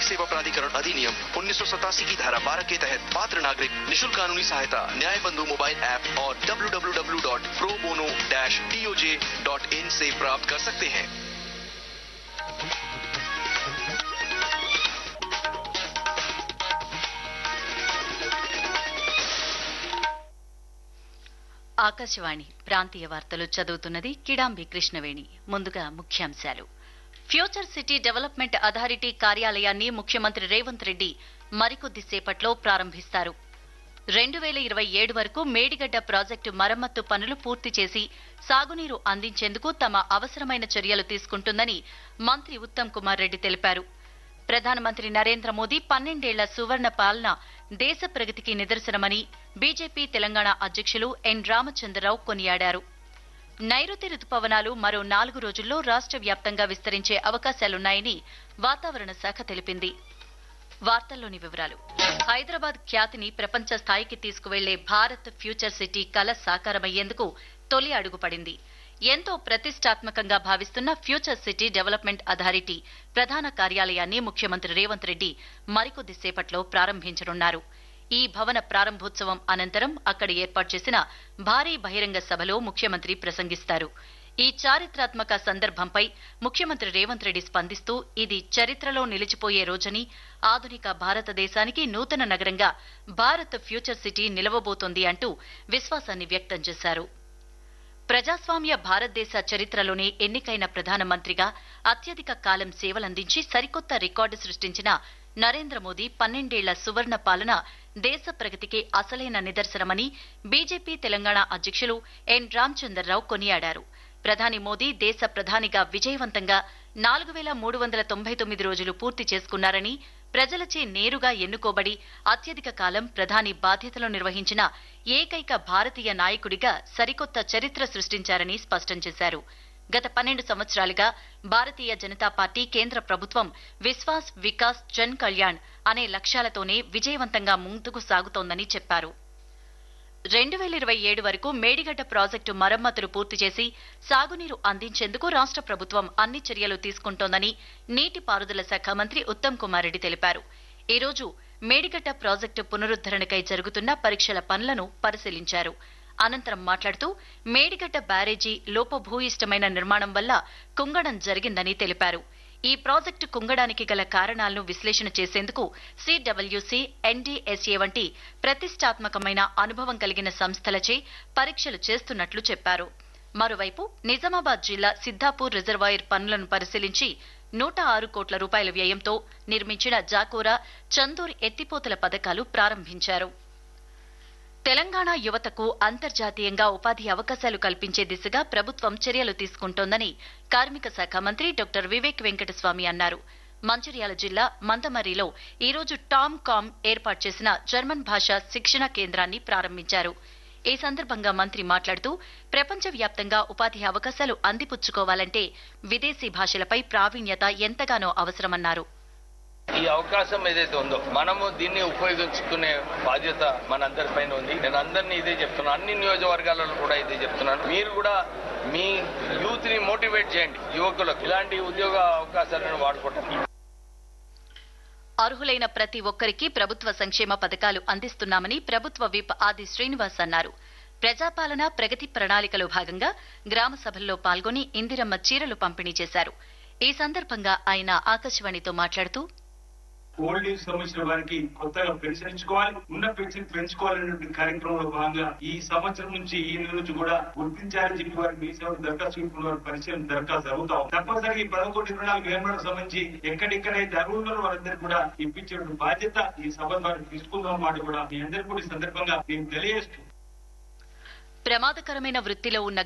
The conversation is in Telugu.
नागरिक सेवा प्राधिकरण अधिनियम उन्नीस की धारा 12 के तहत पात्र नागरिक निशुल्क कानूनी सहायता न्याय बंधु मोबाइल ऐप और www.probono-toj.in से प्राप्त कर सकते हैं ఆకాశవాణి ప్రాంతీయ వార్తలు చదువుతున్నది కిడాంబి కృష్ణవేణి ముందుగా ముఖ్యాంశాలు ఫ్యూచర్ సిటీ డెవలప్మెంట్ అథారిటీ కార్యాలయాన్ని ముఖ్యమంత్రి రేవంత్ రెడ్డి మరికొద్ది సేపట్లో ప్రారంభిస్తారు రెండు వేల ఇరవై ఏడు వరకు మేడిగడ్డ ప్రాజెక్టు మరమ్మత్తు పనులు పూర్తి చేసి సాగునీరు అందించేందుకు తమ అవసరమైన చర్యలు తీసుకుంటుందని మంత్రి ఉత్తమ్ కుమార్ రెడ్డి తెలిపారు ప్రధానమంత్రి నరేంద్ర మోదీ పన్నెండేళ్ల సువర్ణ పాలన దేశ ప్రగతికి నిదర్శనమని బీజేపీ తెలంగాణ అధ్యక్షులు ఎన్ రామచంద్రరావు కొనియాడారు నైరుతి రుతుపవనాలు మరో నాలుగు రోజుల్లో రాష్ట్ర వ్యాప్తంగా విస్తరించే అవకాశాలున్నాయని వాతావరణ శాఖ తెలిపింది వార్తల్లోని వివరాలు హైదరాబాద్ ఖ్యాతిని ప్రపంచ స్థాయికి తీసుకువెళ్లే భారత్ ఫ్యూచర్ సిటీ కల సాకారమయ్యేందుకు తొలి అడుగు పడింది ఎంతో ప్రతిష్టాత్మకంగా భావిస్తున్న ఫ్యూచర్ సిటీ డెవలప్మెంట్ అథారిటీ ప్రధాన కార్యాలయాన్ని ముఖ్యమంత్రి రేవంత్ రెడ్డి మరికొద్ది సేపట్లో ప్రారంభించనున్నారు ఈ భవన ప్రారంభోత్సవం అనంతరం అక్కడ ఏర్పాటు చేసిన భారీ బహిరంగ సభలో ముఖ్యమంత్రి ప్రసంగిస్తారు ఈ చారిత్రాత్మక సందర్భంపై ముఖ్యమంత్రి రేవంత్ రెడ్డి స్పందిస్తూ ఇది చరిత్రలో నిలిచిపోయే రోజని ఆధునిక భారతదేశానికి నూతన నగరంగా భారత్ ఫ్యూచర్ సిటీ నిలవబోతోంది అంటూ విశ్వాసాన్ని వ్యక్తం చేశారు ప్రజాస్వామ్య భారతదేశ చరిత్రలోనే ఎన్నికైన ప్రధానమంత్రిగా అత్యధిక కాలం సేవలందించి సరికొత్త రికార్డు సృష్టించిన నరేంద్ర మోదీ పన్నెండేళ్ల సువర్ణ పాలన దేశ ప్రగతికి అసలైన నిదర్శనమని బీజేపీ తెలంగాణ అధ్యక్షులు ఎన్ రామచందర్రావు కొనియాడారు ప్రధాని మోదీ దేశ ప్రధానిగా విజయవంతంగా నాలుగు వేల మూడు వందల తొంభై తొమ్మిది రోజులు పూర్తి చేసుకున్నారని ప్రజలచే నేరుగా ఎన్నుకోబడి అత్యధిక కాలం ప్రధాని బాధ్యతలు నిర్వహించిన ఏకైక భారతీయ నాయకుడిగా సరికొత్త చరిత్ర సృష్టించారని స్పష్టం చేశారు గత పన్నెండు సంవత్సరాలుగా భారతీయ జనతా పార్టీ కేంద్ర ప్రభుత్వం విశ్వాస్ వికాస్ జన్ కళ్యాణ్ అనే లక్ష్యాలతోనే విజయవంతంగా ముందుకు సాగుతోందని చెప్పారు రెండు వేల ఇరవై ఏడు వరకు మేడిగడ్డ ప్రాజెక్టు మరమ్మతులు పూర్తి చేసి సాగునీరు అందించేందుకు రాష్ట్ర ప్రభుత్వం అన్ని చర్యలు తీసుకుంటోందని నీటిపారుదల శాఖ మంత్రి ఉత్తమ్ కుమార్ రెడ్డి తెలిపారు ఈ రోజు మేడిగడ్డ ప్రాజెక్టు పునరుద్దరణకై జరుగుతున్న పరీక్షల పనులను పరిశీలించారు అనంతరం మాట్లాడుతూ మేడిగడ్డ బ్యారేజీ లోపభూయిష్టమైన నిర్మాణం వల్ల కుంగడం జరిగిందని తెలిపారు ఈ ప్రాజెక్టు కుంగడానికి గల కారణాలను విశ్లేషణ చేసేందుకు సిడబ్ల్యూసీ ఎన్డీఎస్ఏ వంటి ప్రతిష్టాత్మకమైన అనుభవం కలిగిన సంస్థలచే పరీక్షలు చేస్తున్నట్లు చెప్పారు మరోవైపు నిజామాబాద్ జిల్లా సిద్దాపూర్ రిజర్వాయర్ పనులను పరిశీలించి నూట ఆరు కోట్ల రూపాయల వ్యయంతో నిర్మించిన జాకోరా చందూర్ ఎత్తిపోతల పథకాలు ప్రారంభించారు తెలంగాణ యువతకు అంతర్జాతీయంగా ఉపాధి అవకాశాలు కల్పించే దిశగా ప్రభుత్వం చర్యలు తీసుకుంటోందని కార్మిక శాఖ మంత్రి డాక్టర్ వివేక్ వెంకటస్వామి అన్నారు మంచిర్యాల జిల్లా మందమర్రిలో ఈరోజు టామ్ కామ్ ఏర్పాటు చేసిన జర్మన్ భాషా శిక్షణ కేంద్రాన్ని ప్రారంభించారు ఈ సందర్భంగా మంత్రి మాట్లాడుతూ ప్రపంచవ్యాప్తంగా ఉపాధి అవకాశాలు అందిపుచ్చుకోవాలంటే విదేశీ భాషలపై ప్రావీణ్యత ఎంతగానో అవసరమన్నారు ఈ అవకాశం ఏదైతే ఉందో మనము దీన్ని ఉపయోగించుకునే బాధ్యత మనందరిపైన ఉంది నేను అందరినీ ఇదే చెప్తున్నాను అన్ని నియోజకవర్గాలలో కూడా ఇదే చెప్తున్నాను మీరు కూడా మీ యూత్ ని మోటివేట్ చేయండి యువకులకు ఇలాంటి ఉద్యోగ అవకాశాలను వాడుకోవటం అర్హులైన ప్రతి ఒక్కరికి ప్రభుత్వ సంక్షేమ పథకాలు అందిస్తున్నామని ప్రభుత్వ విప్ ఆది శ్రీనివాస్ అన్నారు ప్రజాపాలన ప్రగతి ప్రణాళికలో భాగంగా గ్రామ సభల్లో పాల్గొని ఇందిరమ్మ చీరలు పంపిణీ చేశారు ఈ సందర్భంగా ఆయన ఆకాశవాణితో మాట్లాడుతూ ఓల్డ్ ఏజ్ సంబంధించిన వారికి కొత్తగా పెన్షన్ ఇచ్చుకోవాలి ఉన్న పెన్షన్ పెంచుకోవాలనే కార్యక్రమంలో భాగంగా ఈ సంవత్సరం నుంచి ఈ నెల నుంచి కూడా గుర్తించాలని చెప్పి వారికి మీ సేవ దరఖాస్తు చేసుకున్న వారి పరిచయం దరఖాస్తు జరుగుతా ఉంది. తప్పనిసరిగా ఈ పదకొండు ఇరవై నాలుగు వేలకు సంబంధించి ఎక్కడెక్కడైతే అర్హులు వారందరూ కూడా ఇప్పించే బాధ్యత ఈ సభ ద్వారా తీసుకుందాం మాట కూడా మీ అందరికీ కూడా ఈ సందర్భంగా నేను తెలియజేస్తూ ప్రమాదకరమైన వృత్తిలో ఉన్న